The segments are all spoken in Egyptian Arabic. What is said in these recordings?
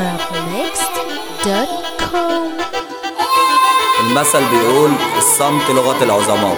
arabmixed.com المثل بيقول الصمت لغة العظماء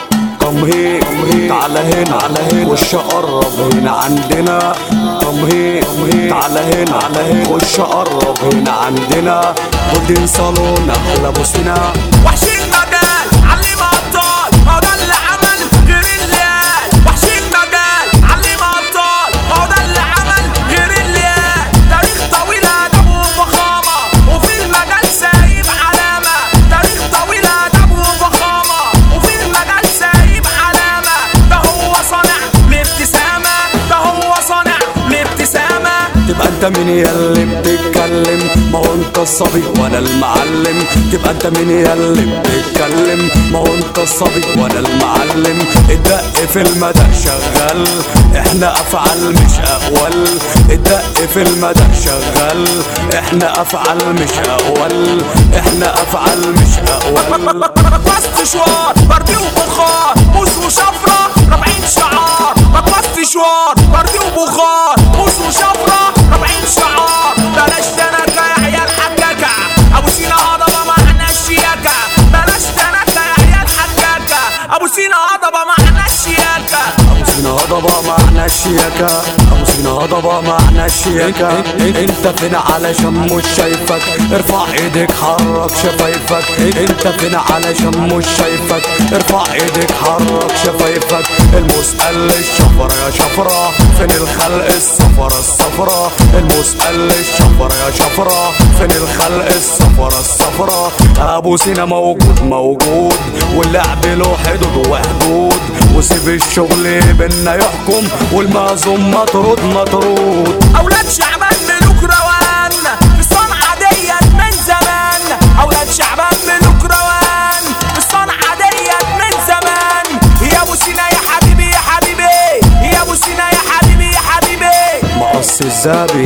قم هي تعالى هنا على هنا خش قرب هنا عندنا قم هي تعالى هنا على هنا خش قرب هنا عندنا بودين صالون احلى بوسنا وحش المجال علم ابطال هو ده اللي عمل غير اللي قال وحش المجال علم ابطال هو ده اللي عمل غير اللي قال تاريخ طويل ادب وفخامه وفي المجال سايب علامه تاريخ طويل ادب وفخامه وفي المجال سايب علامه ده هو صانع لابتسامه ده هو صانع لابتسامه تبقى انت مين يا اللي بتتكلم ما هو انت الصبي وانا المعلم تبقى انت مين يا اللي بتتكلم ما هو انت الصبي وانا المعلم الدق في المدى شغال احنا افعال مش اقوال الدق في المدى شغال احنا افعال مش اقوال احنا افعال مش اقوال بكبست شوار بردي وبخار موس وشفرة رابعين شعار بكبست شوار بردي وبخار موس وشفرة رابعين شعار بلاش تنكة يا عيال حكاكة ابو سينا هضبة معنا الشياكة بلاش تنكة يا عيال حكاكة ابو سينا هضبة معنا الشياكة ابو سينا هضبة معنا الشياكة ابو سينا هضبة معنا الشياكة انت فين علشان مش شايفك ارفع ايدك حرك شفايفك انت فين علشان مش شايفك ارفع ايدك حرك شفايفك المسأل الشفرة يا شفرة فين الخلق الصفرة الصفرة المسأل الشفرة يا شفرة فين الخلق الصفرة الصفرة ابو سينا موجود موجود واللعب له حدود وحدود وسيب الشغل بينا يحكم والمعزوم مطرود مطرود اولاد شعبان ملوك روان في الصنعة ديت من زمان اولاد شعبان ملوك روان في الصنعة ديت من زمان يا ابو سينا يا حبيبي يا حبيبي يا ابو سينا يا حبيبي يا حبيبي مقص الزاب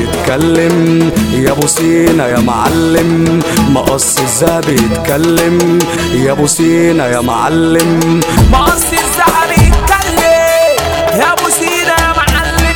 يتكلم يا ابو سينا يا معلم مقص الزاب يتكلم يا ابو سينا يا معلم مقص الذهب يتكلم يا ابو سينا يا معلم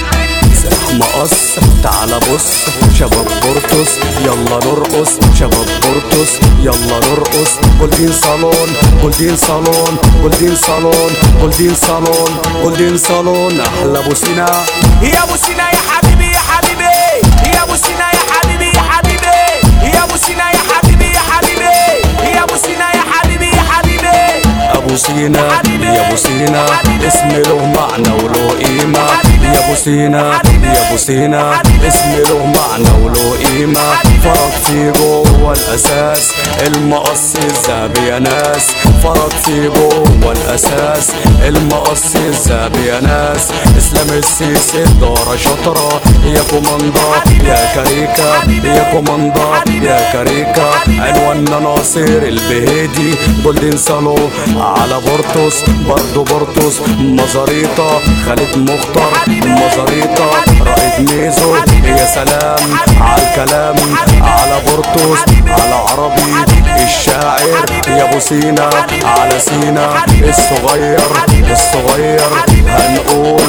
مقص تعال بص شباب بورتوس يلا نرقص شباب بورتوس يلا نرقص جولدين صالون جولدين صالون جولدين صالون جولدين صالون جولدين صالون احلى ابو سينا يا ابو سينا يا حبيبي يا حبيبي يا ابو سينا يا حبيبي يا حبيبي يا ابو سينا يا حبيبي يا حبيبي يا ابو سينا يا حبيبي يا حبيبي ابو سينا يا ابو سينا اسم له معنى وله قيمة يا ابو سينا يا ابو سينا اسم له معنى وله قيمة فرق في جوه الاساس المقص الذهب يا ناس فرق في جوه الاساس المقص الذهب يا ناس اسلام السيسي الدارة شطرة يا كوماندا يا كاريكا يا كوماندا يا كاريكا عنواننا ناصر البهيدي جولدين صالو على بورتوس برضو بورتوس مزاريطة خالد مختار مزاريطة رائد ميزو يا سلام على الكلام على بورتوس على عربي الشاعر يا ابو سينا على سينا الصغير الصغير هنقول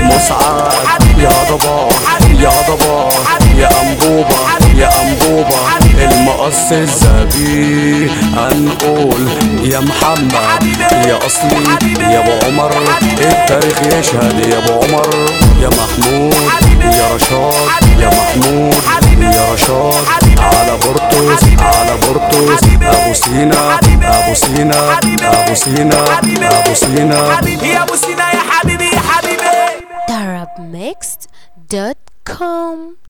مسعد يا ضبا يا ضبا يا انبوبة يا انبوبة المقص الزبي هنقول يا محمد يا اصلي يا ابو عمر التاريخ يشهد يا ابو عمر يا محمود يا رشاد يا محمود يا رشاد على بورتوس على بورتوس ابو سينا ابو سينا ابو سينا ابو سينا يا ابو سينا يا حبيبي يا حبيبي arabmixed.com